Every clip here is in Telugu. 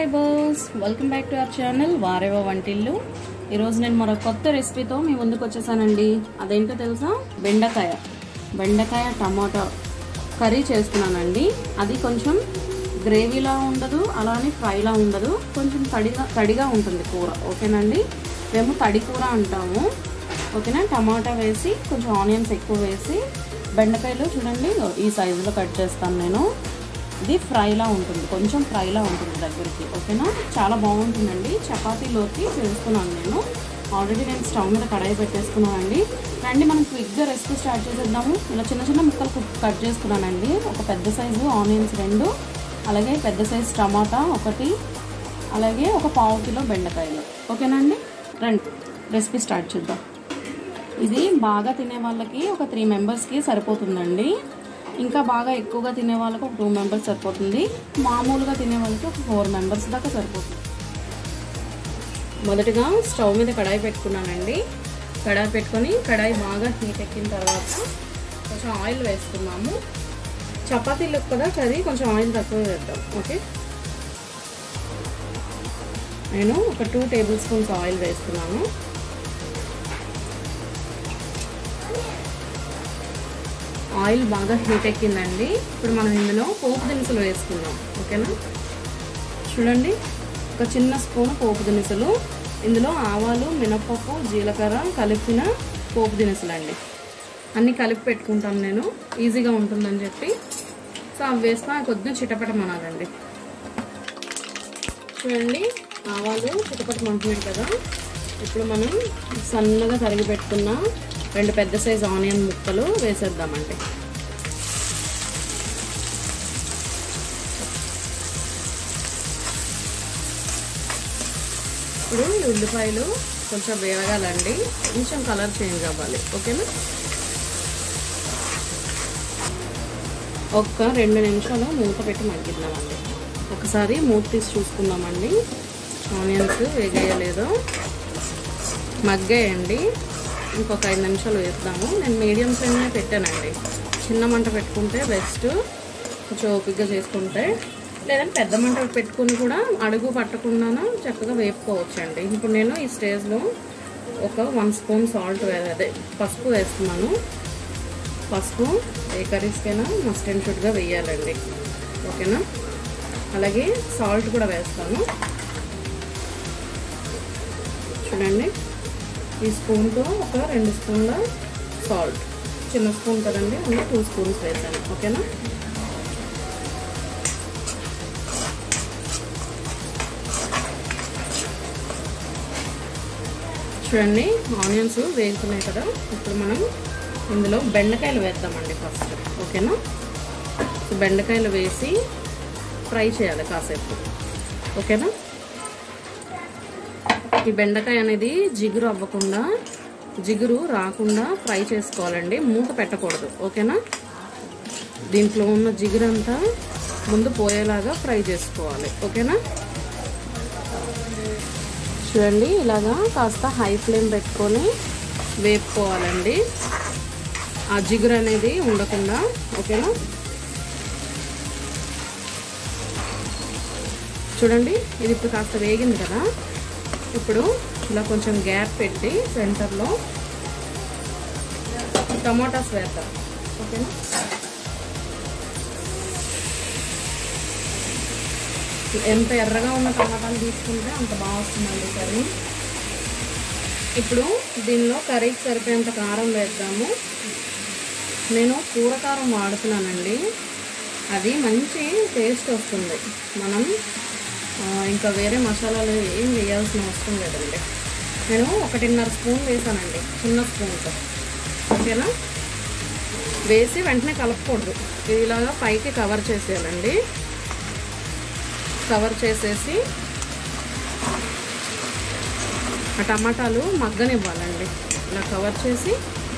Subscribers welcome back to our channel వారేవో వంటిల్లు ఈరోజు నేను మరో కొత్త రెసిపీతో మీ ముందుకు వచ్చేసానండి అదేంటో తెలుసా బెండకాయ బెండకాయ టమాటా కర్రీ చేస్తున్నానండి అది కొంచెం గ్రేవీలా ఉండదు అలానే ఫ్రైలా ఉండదు కొంచెం తడిగా తడిగా ఉంటుంది కూర ఓకేనండి మేము తడి కూర అంటాము ఓకేనా టమాటా వేసి కొంచెం ఆనియన్స్ ఎక్కువ వేసి బెండకాయలు చూడండి ఈ సైజులో కట్ చేస్తాను నేను ఇది ఫ్రైలా ఉంటుంది కొంచెం ఫ్రైలా ఉంటుంది దగ్గరికి ఓకేనా చాలా బాగుంటుందండి చపాతీలోకి చేస్తున్నాను నేను ఆల్రెడీ నేను స్టవ్ మీద కడాయి పెట్టేసుకున్నానండి రండి మనం క్విక్గా రెసిపీ స్టార్ట్ చేసేద్దాము ఇలా చిన్న చిన్న ముక్కలు కట్ చేసుకున్నానండి ఒక పెద్ద సైజు ఆనియన్స్ రెండు అలాగే పెద్ద సైజు టమాటా ఒకటి అలాగే ఒక పావు కిలో బెండకాయలు ఓకేనండి రండి రెసిపీ స్టార్ట్ చేద్దాం ఇది బాగా తినే వాళ్ళకి ఒక త్రీ మెంబర్స్కి సరిపోతుందండి ఇంకా బాగా ఎక్కువగా తినే వాళ్ళకి ఒక టూ మెంబర్స్ సరిపోతుంది మామూలుగా తినే వాళ్ళకి ఒక ఫోర్ మెంబర్స్ దాకా సరిపోతుంది మొదటగా స్టవ్ మీద కడాయి పెట్టుకున్నానండి కడాయి పెట్టుకొని కడాయి బాగా హీట్ ఎక్కిన తర్వాత కొంచెం ఆయిల్ వేసుకున్నాము చపాతీలకు కదా కర్రీ కొంచెం ఆయిల్ తక్కువ వేద్దాం ఓకే నేను ఒక టూ టేబుల్ స్పూన్స్ ఆయిల్ వేస్తున్నాను ఆయిల్ బాగా హీట్ ఎక్కిందండి ఇప్పుడు మనం ఇందులో పోపు దినుసులు వేసుకుందాం ఓకేనా చూడండి ఒక చిన్న స్పూన్ పోపు దినుసులు ఇందులో ఆవాలు మినపప్పు జీలకర్ర కలిపిన పోపు దినుసులు అండి అన్నీ కలిపి పెట్టుకుంటాను నేను ఈజీగా ఉంటుందని చెప్పి సో అవి వేస్తా కొద్దిగా చిటపటమనాలండి చూడండి ఆవాలు చిటపటమంటున్నాయి కదా ఇప్పుడు మనం సన్నగా తరిగి పెట్టుకున్న రెండు పెద్ద సైజు ఆనియన్ ముక్కలు వేసేద్దామండి ఇప్పుడు ఈ ఉల్లిపాయలు కొంచెం వేగగాలండి కొంచెం కలర్ చేంజ్ అవ్వాలి ఓకేనా ఒక్క రెండు నిమిషాలు మూత పెట్టి మగ్గిద్దామండి ఒకసారి మూత తీసి చూసుకుందామండి ఆనియన్స్ వేగేయలేదో మగ్గాయండి ఇంకొక ఐదు నిమిషాలు వేస్తాము నేను మీడియం ఫ్లేమ్లో పెట్టానండి చిన్న మంట పెట్టుకుంటే బెస్ట్ కొంచెం ఓపిక్గా చేసుకుంటే లేదంటే పెద్ద మంట పెట్టుకుని కూడా అడుగు పట్టకుండా చక్కగా వేపుకోవచ్చండి ఇప్పుడు నేను ఈ స్టేజ్లో ఒక వన్ స్పూన్ సాల్ట్ అదే పసుపు వేస్తున్నాను పసుపు ఏ కర్రీస్కైనా మస్ట్ అండ్ షుడ్గా వేయాలండి ఓకేనా అలాగే సాల్ట్ కూడా వేస్తాను చూడండి ఈ స్పూన్తో ఒక రెండు స్పూన్ల సాల్ట్ చిన్న స్పూన్ కదండి అందులో టూ స్పూన్స్ వేసాను ఓకేనా చూడండి ఆనియన్స్ వేగుతున్నాయి కదా ఇప్పుడు మనం ఇందులో బెండకాయలు వేద్దామండి ఫస్ట్ ఓకేనా సో బెండకాయలు వేసి ఫ్రై చేయాలి కాసేపు ఓకేనా ఈ బెండకాయ అనేది జిగురు అవ్వకుండా జిగురు రాకుండా ఫ్రై చేసుకోవాలండి మూత పెట్టకూడదు ఓకేనా దీంట్లో ఉన్న జిగురు అంతా ముందు పోయేలాగా ఫ్రై చేసుకోవాలి ఓకేనా చూడండి ఇలాగా కాస్త హై ఫ్లేమ్ పెట్టుకొని వేపుకోవాలండి ఆ జిగురు అనేది ఉండకుండా ఓకేనా చూడండి ఇది ఇప్పుడు కాస్త వేగింది కదా ఇప్పుడు ఇలా కొంచెం గ్యాప్ పెట్టి సెంటర్లో టమాటాస్ వేద్దాం ఓకేనా ఎంత ఎర్రగా ఉన్న టమాటాలు తీసుకుంటే అంత బాగా వస్తుందండి కర్రీ ఇప్పుడు దీనిలో కర్రీకి సరిపోయేంత కారం వేద్దాము నేను కూర కారం వాడుతున్నానండి అది మంచి టేస్ట్ వస్తుంది మనం ఇంకా వేరే మసాలాలు ఏం వేయాల్సిన అవసరం లేదండి నేను ఒకటిన్నర స్పూన్ వేసానండి చిన్న స్పూన్తో ఓకేనా వేసి వెంటనే కలపకూడదు ఇది ఇలాగా పైకి కవర్ చేసేయాలండి కవర్ చేసేసి ఆ టమాటాలు మగ్గనివ్వాలండి ఇలా కవర్ చేసి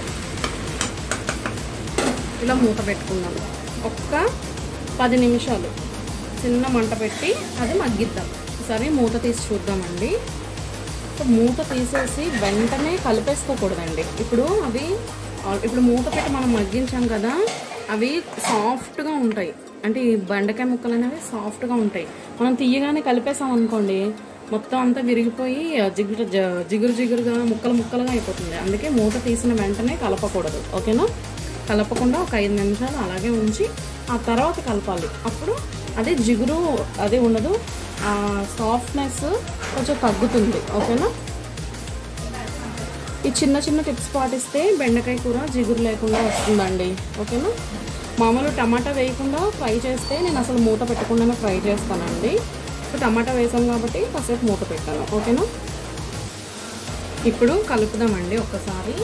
ఇలా మూత పెట్టుకుందాం ఒక్క పది నిమిషాలు చిన్న మంట పెట్టి అది మగ్గిద్దాం ఒకసారి మూత తీసి చూద్దామండి మూత తీసేసి వెంటనే కలిపేసుకోకూడదండి ఇప్పుడు అవి ఇప్పుడు మూత పెట్టి మనం మగ్గించాం కదా అవి సాఫ్ట్గా ఉంటాయి అంటే ఈ బెండకాయ ముక్కలు అనేవి సాఫ్ట్గా ఉంటాయి మనం తీయగానే కలిపేసాం అనుకోండి మొత్తం అంతా విరిగిపోయి ఆ జిగురు జ- జిగురు జిగురుగా ముక్కలు ముక్కలుగా అయిపోతుంది అందుకే మూత తీసిన వెంటనే కలపకూడదు ఓకేనా కలపకుండా ఒక ఐదు నిమిషాలు అలాగే ఉంచి ఆ తర్వాత కలపాలి అప్పుడు అదే జిగురు అదే ఉండదు ఆ సాఫ్ట్నెస్ కొంచెం తగ్గుతుంది ఓకేనా ఈ చిన్న చిన్న టిప్స్ పాటిస్తే బెండకాయ కూర జిగురు లేకుండా వస్తుందండి ఓకేనా మామూలు టమాటా వేయకుండా ఫ్రై చేస్తే నేను అసలు మూత పెట్టకుండానే ఫ్రై చేస్తానండి సో టమాటా వేసాం కాబట్టి కాసేపు మూత పెట్టాను ఓకేనా ఇప్పుడు కలుపుదామండి ఒక్కసారి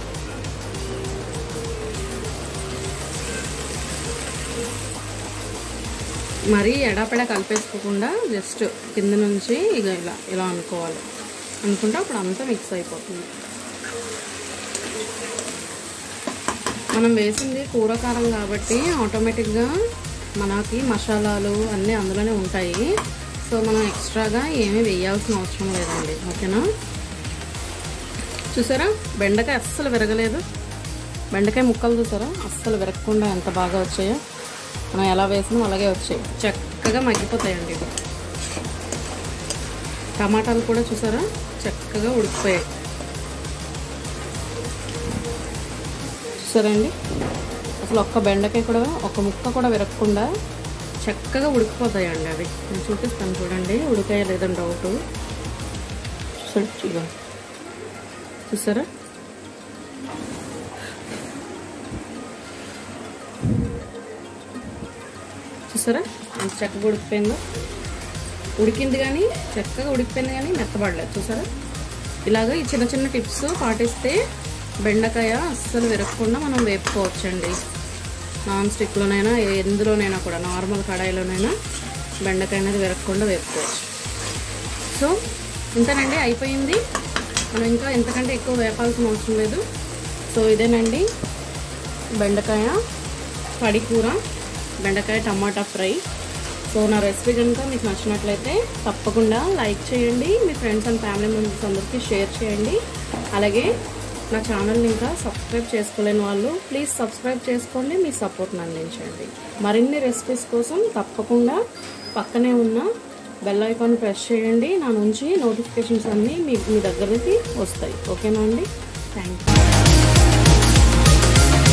మరీ ఎడాపెడా కలిపేసుకోకుండా జస్ట్ కింద నుంచి ఇక ఇలా ఇలా అనుకోవాలి అనుకుంటే అప్పుడు అంతా మిక్స్ అయిపోతుంది మనం వేసింది కూర కారం కాబట్టి ఆటోమేటిక్గా మనకి మసాలాలు అన్నీ అందులోనే ఉంటాయి సో మనం ఎక్స్ట్రాగా ఏమీ వేయాల్సిన అవసరం లేదండి ఓకేనా చూసారా బెండకాయ అస్సలు విరగలేదు బెండకాయ ముక్కలు చూసారా అస్సలు విరగకుండా ఎంత బాగా వచ్చాయో మనం ఎలా వేసినాం అలాగే వచ్చాయి చక్కగా మగ్గిపోతాయండి ఇవి టమాటాలు కూడా చూసారా చక్కగా ఉడికిపోయాయి చూసారండి అసలు ఒక్క బెండకాయ కూడా ఒక్క ముక్క కూడా విరగకుండా చక్కగా ఉడికిపోతాయండి అవి నేను చూపిస్తాను చూడండి ఉడికాయ లేదని డౌట్ చూసారు ఇదిగో. చూసారా చూసారా ఎంత చక్కగా ఉడికిపోయిందో ఉడికింది కానీ చక్కగా ఉడికిపోయింది కానీ మెత్తబడలేదు చూసారా ఇలాగ ఈ చిన్న చిన్న టిప్స్ పాటిస్తే బెండకాయ అస్సలు విరగకుండా మనం వేపుకోవచ్చండి నాన్ స్టిక్లోనైనా ఎందులోనైనా కూడా నార్మల్ కడాయిలోనైనా బెండకాయ అనేది విరగకుండా వేపుకోవచ్చు సో ఇంతేనండి అయిపోయింది మనం ఇంకా ఎంతకంటే ఎక్కువ వేపాల్సిన అవసరం లేదు సో ఇదేనండి బెండకాయ పడి కూర బెండకాయ టమాటా ఫ్రై సో నా రెసిపీ కనుక మీకు నచ్చినట్లయితే తప్పకుండా లైక్ చేయండి మీ ఫ్రెండ్స్ అండ్ ఫ్యామిలీ మెంబర్స్ అందరికీ షేర్ చేయండి అలాగే నా ఛానల్ని ఇంకా సబ్స్క్రైబ్ చేసుకోలేని వాళ్ళు ప్లీజ్ సబ్స్క్రైబ్ చేసుకోండి మీ సపోర్ట్ని అందించండి మరిన్ని రెసిపీస్ కోసం తప్పకుండా పక్కనే ఉన్న బెల్ ఐకాన్ ప్రెస్ చేయండి నా నుంచి నోటిఫికేషన్స్ అన్నీ మీ మీ దగ్గరికి వస్తాయి ఓకేనా అండి థ్యాంక్ యూ